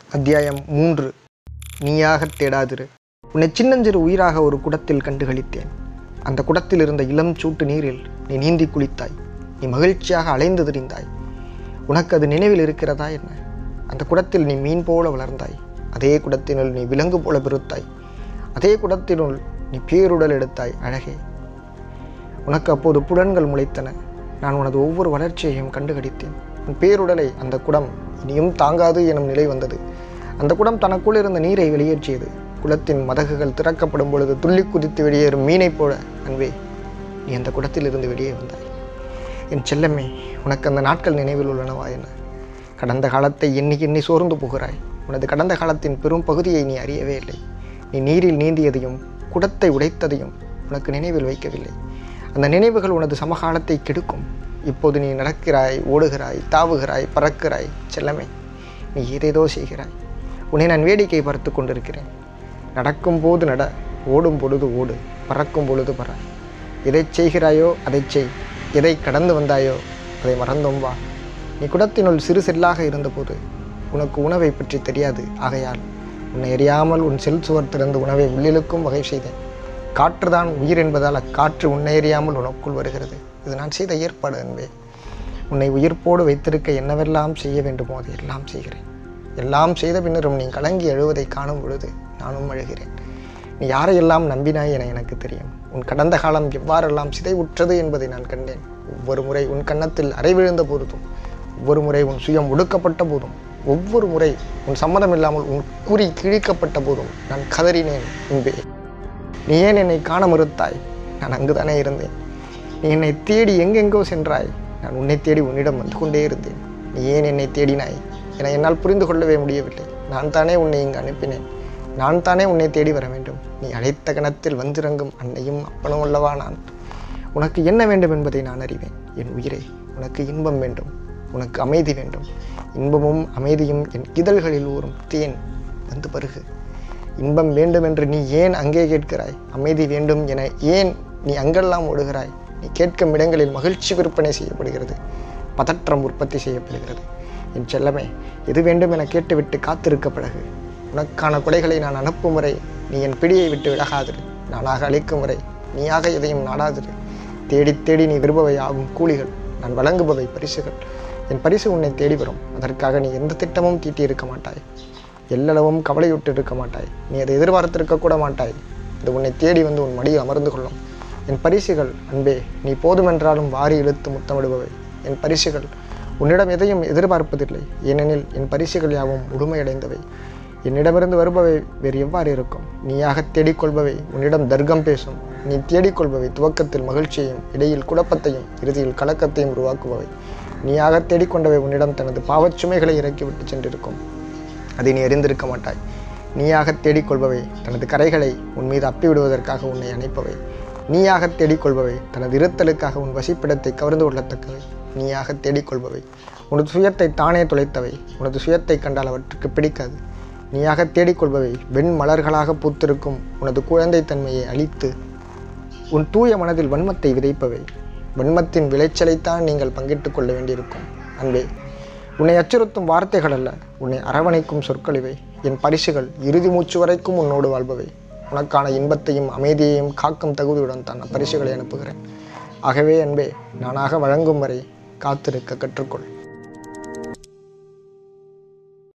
அத்தியாயம் மூன்று நீயாகத் தேடாதிரு உன்னை சின்னஞ்சிறு உயிராக ஒரு குடத்தில் கண்டுகளித்தேன் அந்த குடத்தில் இருந்த இளம் சூட்டு நீரில் நீ நீந்தி குளித்தாய் நீ மகிழ்ச்சியாக அலைந்து திரிந்தாய் உனக்கு அது நினைவில் இருக்கிறதா என்ன அந்த குடத்தில் நீ மீன் போல வளர்ந்தாய் அதே குடத்தினுள் நீ விலங்கு போல பெருத்தாய் அதே குடத்தினுள் நீ பேருடல் எடுத்தாய் அழகே உனக்கு அப்போது புலன்கள் முளைத்தன நான் உனது ஒவ்வொரு வளர்ச்சியையும் கண்டுகடித்தேன் உன் பேருடலை அந்த குடம் இனியும் தாங்காது எனும் நிலை வந்தது அந்த குடம் தனக்குள் இருந்த நீரை வெளியேற்றியது குளத்தின் மதகுகள் திறக்கப்படும் பொழுது துள்ளி குதித்து வெளியேறும் மீனைப் போல அன்பே நீ அந்த குடத்திலிருந்து வெளியே வந்தாய் என் செல்லம்மே உனக்கு அந்த நாட்கள் நினைவில் உள்ளனவா என்ன கடந்த காலத்தை எண்ணி எண்ணி சோர்ந்து போகிறாய் உனது கடந்த காலத்தின் பெரும் பகுதியை நீ அறியவே இல்லை நீ நீரில் நீந்தியதையும் குடத்தை உடைத்ததையும் உனக்கு நினைவில் வைக்கவில்லை அந்த நினைவுகள் உனது சமகாலத்தை கெடுக்கும் இப்போது நீ நடக்கிறாய் ஓடுகிறாய் தாவுகிறாய் பறக்கிறாய் செல்லமே நீ ஏதேதோ செய்கிறாய் உன்னை நான் வேடிக்கை பார்த்து கொண்டிருக்கிறேன் நடக்கும் போது நட ஓடும் பொழுது ஓடு பறக்கும் பொழுது பற எதை செய்கிறாயோ அதை செய் எதை கடந்து வந்தாயோ அதை மறந்தோம் வா நீ குடத்தினுள் சிறு செல்லாக இருந்தபோது உனக்கு உணவை பற்றி தெரியாது ஆகையால் உன்னை எறியாமல் உன் செல் சுவர் திறந்து உணவை உள்ளிழுக்கும் வகை செய்தேன் காற்றுதான் உயிர் என்பதால் அக்காற்று உன்னை எறியாமல் உனக்குள் வருகிறது இது நான் செய்த ஏற்பாடு என்பே உன்னை உயிர்ப்போடு வைத்திருக்க என்னவெல்லாம் செய்ய வேண்டுமோ அதை எல்லாம் செய்கிறேன் எல்லாம் செய்த பின்னரும் நீ கலங்கி அழுவதை காணும் பொழுது நானும் அழுகிறேன் நீ யாரையெல்லாம் நம்பினாய் என எனக்கு தெரியும் உன் கடந்த காலம் எவ்வாறெல்லாம் சிதைவுற்றது என்பதை நான் கண்டேன் ஒவ்வொரு முறை உன் கன்னத்தில் அறை விழுந்த போதும் ஒவ்வொரு முறை உன் சுயம் ஒடுக்கப்பட்ட போதும் ஒவ்வொரு முறை உன் சம்மதம் இல்லாமல் உன் குறி கிழிக்கப்பட்ட போதும் நான் கதறினேன் என்பே நீ ஏன் என்னை காண மறுத்தாய் நான் அங்குதானே இருந்தேன் நீ என்னை தேடி எங்கெங்கோ சென்றாய் நான் உன்னை தேடி உன்னிடம் வந்து கொண்டே இருந்தேன் நீ ஏன் என்னை தேடினாய் என என்னால் புரிந்து கொள்ளவே முடியவில்லை நான் தானே உன்னை இங்கு அனுப்பினேன் நான் தானே உன்னை தேடி வர வேண்டும் நீ அழைத்த கணத்தில் வந்திறங்கும் அன்னையும் அப்பனும் அல்லவா நான் உனக்கு என்ன வேண்டும் என்பதை நான் அறிவேன் என் உயிரே உனக்கு இன்பம் வேண்டும் உனக்கு அமைதி வேண்டும் இன்பமும் அமைதியும் என் இதழ்களில் ஊறும் தேன் வந்து பருகு இன்பம் வேண்டும் என்று நீ ஏன் அங்கே கேட்கிறாய் அமைதி வேண்டும் என ஏன் நீ அங்கெல்லாம் ஓடுகிறாய் நீ கேட்கும் இடங்களில் மகிழ்ச்சி விற்பனை செய்யப்படுகிறது பதற்றம் உற்பத்தி செய்யப்படுகிறது என் செல்லமே எது வேண்டும் என கேட்டுவிட்டு காத்திருக்க பழகு உனக்கான கொலைகளை நான் அனுப்பும் வரை நீ என் பிடியை விட்டு விலகாதிரு நானாக அளிக்கும் வரை நீயாக எதையும் நாடாதிரு தேடி தேடி நீ விரும்பவை ஆகும் கூலிகள் நான் வழங்குபவை பரிசுகள் என் பரிசு உன்னை தேடி வரும் அதற்காக நீ எந்த திட்டமும் தீட்டியிருக்க மாட்டாய் எல்லளவும் கவலையுட்டு இருக்க மாட்டாய் நீ அதை எதிர்பார்த்திருக்க கூட மாட்டாய் அது உன்னை தேடி வந்து உன் மடியில் அமர்ந்து கொள்ளும் என் பரிசுகள் அன்பே நீ போதுமென்றாலும் வாரி இழுத்து முத்தமிடுபவை என் பரிசுகள் உன்னிடம் எதையும் எதிர்பார்ப்பதில்லை ஏனெனில் என் பரிசுகள் யாவும் முழுமையடைந்தவை என்னிடமிருந்து வருபவை வேறு எவ்வாறு இருக்கும் நீயாக தேடிக்கொள்பவை உன்னிடம் தர்க்கம் பேசும் நீ தேடிக்கொள்பவை துவக்கத்தில் மகிழ்ச்சியையும் இடையில் குழப்பத்தையும் இறுதியில் கலக்கத்தையும் உருவாக்குபவை நீயாக தேடிக்கொண்டவை உன்னிடம் தனது பாவச்சுமைகளை இறக்கிவிட்டு சென்றிருக்கும் அதை நீ அறிந்திருக்க மாட்டாய் நீயாக தேடிக்கொள்பவை தனது கரைகளை உன் மீது அப்பிவிடுவதற்காக உன்னை அணைப்பவை நீயாக தேடிக்கொள்பவை தனது இருத்தலுக்காக உன் வசிப்பிடத்தை கவர்ந்து கொள்ளத்தக்கவை நீயாக தேடிக்கொள்பவை உனது சுயத்தை தானே துளைத்தவை உனது சுயத்தை கண்டால் அவற்றுக்கு பிடிக்காது நீயாக தேடிக்கொள்பவை வெண் மலர்களாக பூத்திருக்கும் உனது குழந்தைத்தன்மையை அழித்து உன் தூய மனதில் வன்மத்தை விதைப்பவை வன்மத்தின் விளைச்சலைத்தான் நீங்கள் பங்கிட்டுக் கொள்ள வேண்டியிருக்கும் அன்பே உன்னை அச்சுறுத்தும் வார்த்தைகள் அல்ல உன்னை அரவணைக்கும் சொற்கள் இவை என் பரிசுகள் இறுதி மூச்சு வரைக்கும் உன்னோடு வாழ்பவை உனக்கான இன்பத்தையும் அமைதியையும் காக்கும் தகுதியுடன் தான் பரிசுகளை அனுப்புகிறேன் ஆகவே அன்பே நானாக வழங்கும் வரை காத்திருக்க கற்றுக்கொள்